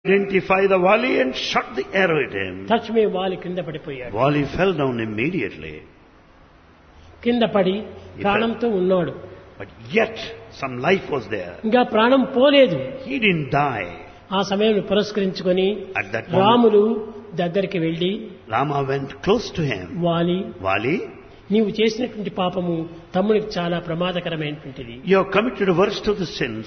identify the Wali and shot the arrow at him. తక్షణమే వాలి కింద పడిపోయాడు Wali fell down immediately. కింద పడి ప్రాణంతో ఉన్నాడు But yet, some life was there. ఇంకా ప్రాణం పోలేదు He didn't die. ఆ సమయం పురస్కరించుకొని At that moment, రాములు దగ్గరికి వెళ్లి Rama went close to him. వాలి Wali, నీవు చేసినటువంటి పాపము తమ్ముడికి చాలా ప్రమాదకరమైనటువంటిది you have committed the worst of the sins.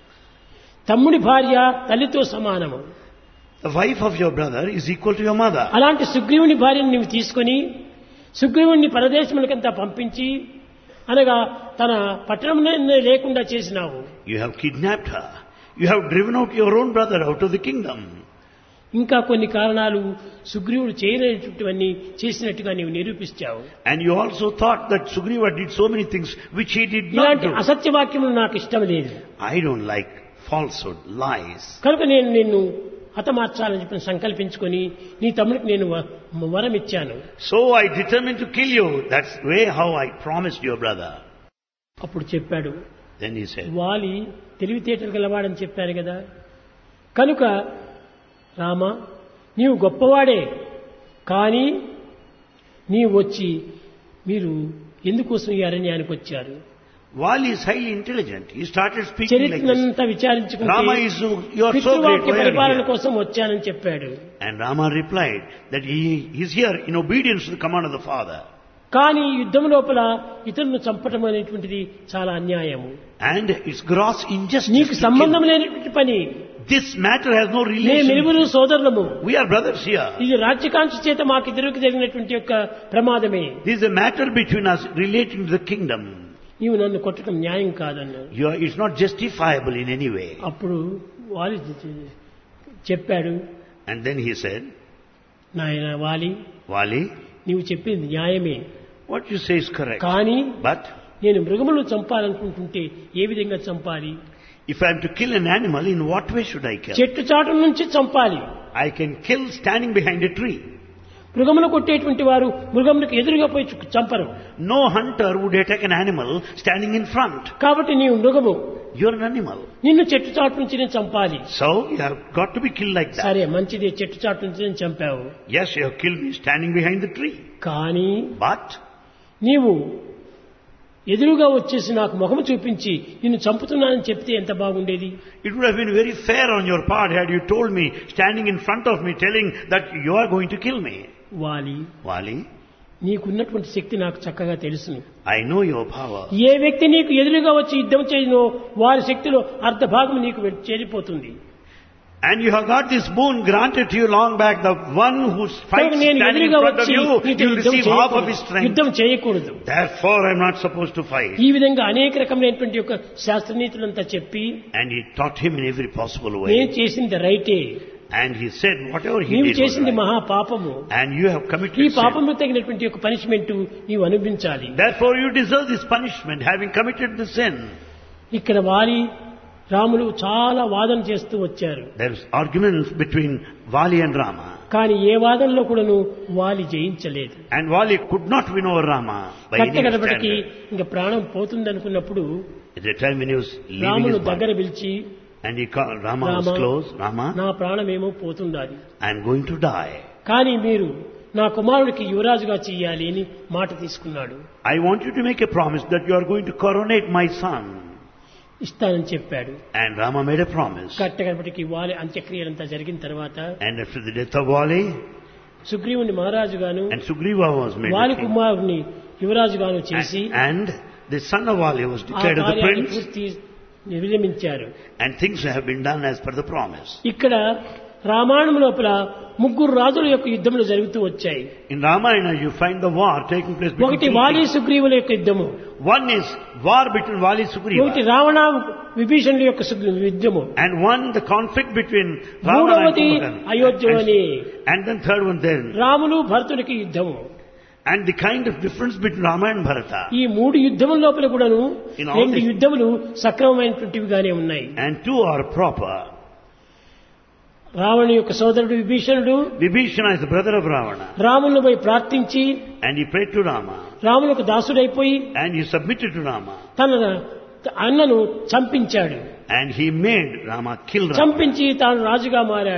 తమ్ముడి భార్య తల్లితో సమానము The wife of your brother is equal to your mother. అలాంటి సుగ్రీవుని భార్యను నీవు తీసుకొని సుగ్రీవుణ్ణి పరదేశములకంతా పంపించి అనగా తన పట్టణంలో లేకుండా చేసినావు You have kidnapped her. You have driven out your own brother out of the kingdom. ఇంకా కొన్ని కారణాలు సుగ్రీవుడు చేయలేనటువంటివన్నీ చేసినట్టుగా నీవు నిరూపించావు And you also thought that Sugriva did so many things which he did not ఇలాంటి do. అసత్యవాక్యములు నాకు ఇష్టం లేదు I don't like falsehood, lies. కనుక నేను నిన్ను హతమార్చాలని చెప్పి సంకల్పించుకొని నీ తమ్ముడికి నేను వ- వరం ఇచ్చాను So I determined to kill you. That's way how I promised your brother. అప్పుడు చెప్పాడు Then he said, వాలి తెలివితేటలు గలవాడని చెప్పారు కదా కనుక రామ నీవు గొప్పవాడే కానీ నీవు వచ్చి మీరు ఎందుకోసం ఈ అరణ్యానికి వచ్చారు Wali is highly intelligent. He started speaking like this. చరిత్రనంతా విచారించుకుంటే Rama is, so- you are so great. పితృవాక్య Why are you పరిపాలన here? కోసం వచ్చానని చెప్పాడు And Rama replied that he is here in obedience to the command of the father. కానీ యుద్ధం లోపల ఇతరులను చంపటం అనేటువంటిది చాలా అన్యాయము And it's gross injustice. నీకు to సంబంధం kill. లేనటువంటి పని This matter has no మేము relation. ఇరువురు సోదరులము We are brothers here. ఇది రాజ్యకాంక్ష చేత మాకిద్దరికి జరిగినటువంటి యొక్క ప్రమాదమే This is a matter between us relating to the kingdom. నీవు నన్ను కొట్టడం న్యాయం కాదన్నాడు You are, it's not justifiable in any way. అప్పుడు వాలి చెప్పాడు And then he said, నాయన వాలి Wali, నీవు చెప్పింది న్యాయమే what you say is correct. కానీ But నేను మృగములను చంపాలనుకుంటుంటే ఏ విధంగా చంపాలి if I am to kill an animal, in what way should I kill? చెట్టు చాటు నుంచి చంపాలి I can kill standing behind a tree. మృగములు కొట్టేటువంటి వారు మృగములకు ఎదురుగా పోయి చు- చంపరు No hunter would attack an animal standing in front. కాబట్టి నీవు మృగము You're an animal. నిన్ను చెట్టు చాటు నుంచి నేను చంపాలి So you have got to be killed like that. సరే మంచిది చెట్టు చాటు నుంచి నేను చంపావు Yes, you have killed me standing behind the tree. కానీ But నీవు ఎదురుగా వచ్చేసి నాకు ముఖము చూపించి నిన్ను చంపుతున్నానని చెప్తే ఎంత బాగుండేది it would have been very fair on your part had you told me, standing in front of me, telling that you are going to kill me. వాలి Wali, నీకున్నటువంటి శక్తి నాకు చక్కగా తెలుసును I know your power. ఏ వ్యక్తి నీకు ఎదురుగా వచ్చి యుద్ధం చేయనో వారి శక్తిలో అర్ధ భాగం నీకు వె- చేరిపోతుంది And you have got this boon granted to you long back. The one who కనుక fights నేను standing in ఎదురుగా front of వచ్చి you, నీతో you will యుద్ధం receive half of his చేయకూడదు. strength. యుద్ధం చేయకూడదు Therefore, I am not supposed to fight. ఈ విధంగా అనేక రకమైనటువంటి యొక్క శాస్త్రనీతులంతా చెప్పి And he taught him in every possible నేను way. చేసింది రైటే And he said, whatever he నీవు did was చేసింది right. మహా పాపము And you have ఈ committed sin. పాపము తగినటువంటి యొక్క పనిష్మెంట్ నీవు అనుభవించాలి Therefore, you deserve this punishment, having committed the sin. ఇక్కడ వాలి రాములు చాలా వాదన చేస్తూ వచ్చారు There is arguments between Vali and Rama. కానీ ఏ వాదనలో కూడాను వాలి జయించలేదు And Vali could not win over Rama by any కట్టగడపటికి standard. ఇంకా ప్రాణం పోతుందనుకున్నప్పుడు At the time when he was leaving రామును his body, దగ్గర పిలిచి and he called, Rama was Rama close, Rama, నా ప్రాణమేమో పోతుండాలి I am going to die. కానీ మీరు నా కుమారుడికి యువరాజుగా చెయ్యాలి అని మాట తీసుకున్నాడు I want you to make a promise that you are going to coronate my son. ఇస్తానని చెప్పాడు And Rama made a promise. కట్టగడపటికి వాలి అంత్యక్రియలంతా జరిగిన తర్వాత And after the death of Vali, సుగ్రీవుని మహారాజుగాను and Sugriva was made వాలి the king. కుమారుని యువరాజుగాను చేసి And, and the son of Vali was ఆ declared as the కార్యాన్ని prince. పూర్తి విరమించారు And things have been done as per the promise. ఇక్కడ రామాయణం లోపల ముగ్గురు రాజుల యొక్క యుద్ధములు జరుగుతూ వచ్చాయి In Ramayana, you find the war taking place between ఒకటి two వాలి kings. సుగ్రీవుల యొక్క యుద్ధము One is war between Vali and ఒకటి Sugriva. రావణ విభీషణుల యొక్క సుగ్రీ- యుద్ధము And one, the conflict between Ravana and మూడవది Kumbhakarna. అయోధ్యలోని And, and then third one then. Ramulu భరతుడికి యుద్ధము And the kind of difference between Rama and Bharata. ఈ మూడు యుద్ధముల లోపల కూడాను In all రెండు this- యుద్ధములు సక్రమమైనటువంటివిగానే ఉన్నాయి And two are proper. రావణు యొక్క సోదరుడు విభీషణుడు Vibhishana is the brother of Ravana. రాములను పోయి ప్రార్థించి And he prayed to Rama. రాములకు దాసుడైపోయి And he submitted to Rama. తన అన్నను చంపించాడు And he made Rama kill Rama. చంపించి తాను రాజుగా మారాడు